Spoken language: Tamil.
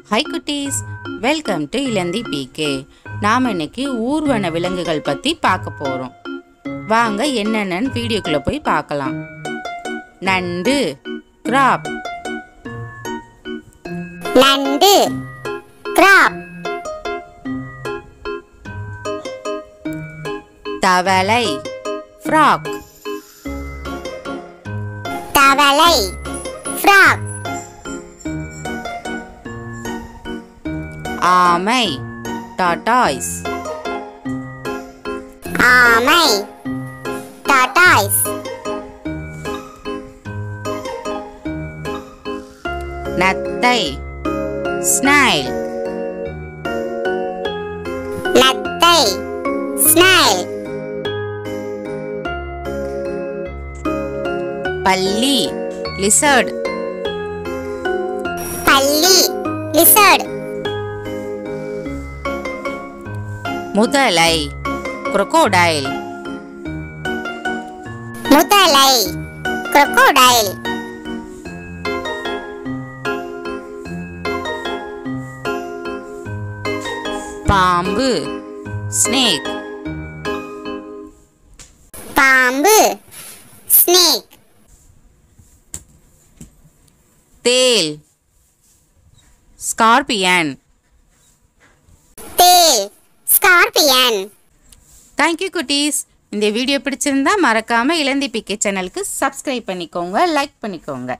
ஹை குட்டீஸ் வெல்கம் டு இளந்தி பிகே நாம் இன்னைக்கு ஊர்வன விலங்குகள் பற்றி பார்க்க போகிறோம் வாங்க என்னென்னு வீடியோக்குள்ளே போய் பார்க்கலாம் நண்டு கிராப் நண்டு கிராப் தவளை ஃப்ராக் தவளை ஃப்ராக் ஆமை டாட்டாய்ஸ் ஆமை டாட்டாய்ஸ் நத்தை ஸ்னைல் நத்தை ஸ்னைல் பல்லி லிசர்ட் பல்லி லிசர்ட் முதலை crocodile முதலை crocodile பாம்பு ஸ்னேக் பாம்பு ஸ்னேக் தேல் ஸ்கார்பியன் தேல் ஸ்கார்பியன் தேங்க்யூ குட்டீஸ் இந்த வீடியோ பிடிச்சிருந்தா மறக்காம இளந்தி பிகே சேனலுக்கு சப்ஸ்கிரைப் பண்ணிக்கோங்க லைக் பண்ணிக்கோங்க